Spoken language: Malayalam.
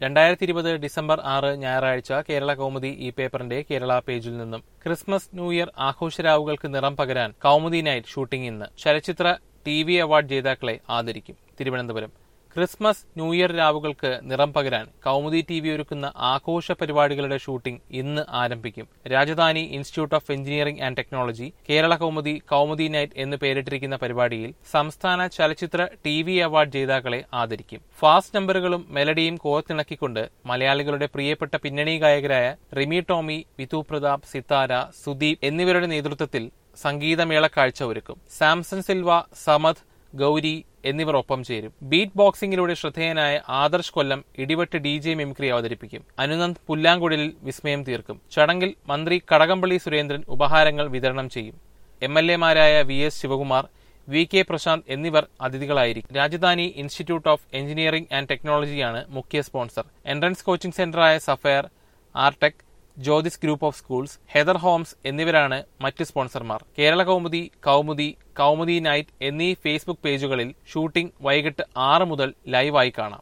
രണ്ടായിരത്തി ഇരുപത് ഡിസംബർ ആറ് ഞായറാഴ്ച കേരള കൗമുദി ഈ പേപ്പറിന്റെ കേരള പേജിൽ നിന്നും ക്രിസ്മസ് ന്യൂ ഇയർ ആഘോഷരാവുകൾക്ക് നിറം പകരാൻ കൗമുദി നൈറ്റ് ഷൂട്ടിംഗ് ഇന്ന് ചലച്ചിത്ര ടി വി അവാർഡ് ജേതാക്കളെ ആദരിക്കും തിരുവനന്തപുരം ക്രിസ്മസ് ന്യൂ ഇയർ രാവുകൾക്ക് നിറം പകരാൻ കൗമുദി ടി വി ഒരുക്കുന്ന ആഘോഷ പരിപാടികളുടെ ഷൂട്ടിംഗ് ഇന്ന് ആരംഭിക്കും Rajadhani institute of engineering and technology Kerala Kaumudi Kaumudi night എന്ന് പേരിട്ടിരിക്കുന്ന പരിപാടിയിൽ സംസ്ഥാന ചലച്ചിത്ര ടി വി അവാർഡ് ജേതാക്കളെ ആദരിക്കും ഫാസ്റ്റ് നമ്പറുകളും മെലഡിയും കോർത്തിണക്കിക്കൊണ്ട് മലയാളികളുടെ പ്രിയപ്പെട്ട പിന്നണി ഗായകരായ റിമി ടോമി വിധു പ്രതാപ് സിത്താര സുദീപ് എന്നിവരുടെ നേതൃത്വത്തിൽ സംഗീതമേള കാഴ്ച ഒരുക്കും സാംസൺ സിൽവ സമദ് ഗൌരി എന്നിവർ ഒപ്പം ചേരും ബീറ്റ് ബോക്സിംഗിലൂടെ ശ്രദ്ധേയനായ ആദർശ് കൊല്ലം ഇടിവെട്ട് ഡി ജെ മിമിക്രി അവതരിപ്പിക്കും അനുനന്ദ് പുല്ലാങ്കുഴലിൽ വിസ്മയം തീർക്കും ചടങ്ങിൽ മന്ത്രി കടകംപള്ളി സുരേന്ദ്രൻ ഉപഹാരങ്ങൾ വിതരണം ചെയ്യും എം എൽ എമാരായ V S Sivakumar V K Prashanth എന്നിവർ അതിഥികളായിരിക്കും Rajadhani institute of engineering and ടെക്നോളജിയാണ് മുഖ്യ സ്പോൺസർ എൻട്രൻസ് കോച്ചിംഗ് സെന്ററായ sapphire Artech Jyothis group of schools heather homes എന്നിവരാണ് മറ്റ് സ്പോൺസർമാർ കേരള കൗമുദി കൗമുദി കൗമുദി നൈറ്റ് എന്നീ ഫേസ്ബുക്ക് പേജുകളിൽ ഷൂട്ടിംഗ് വൈകിട്ട് ആറ് മുതൽ ലൈവായി കാണാം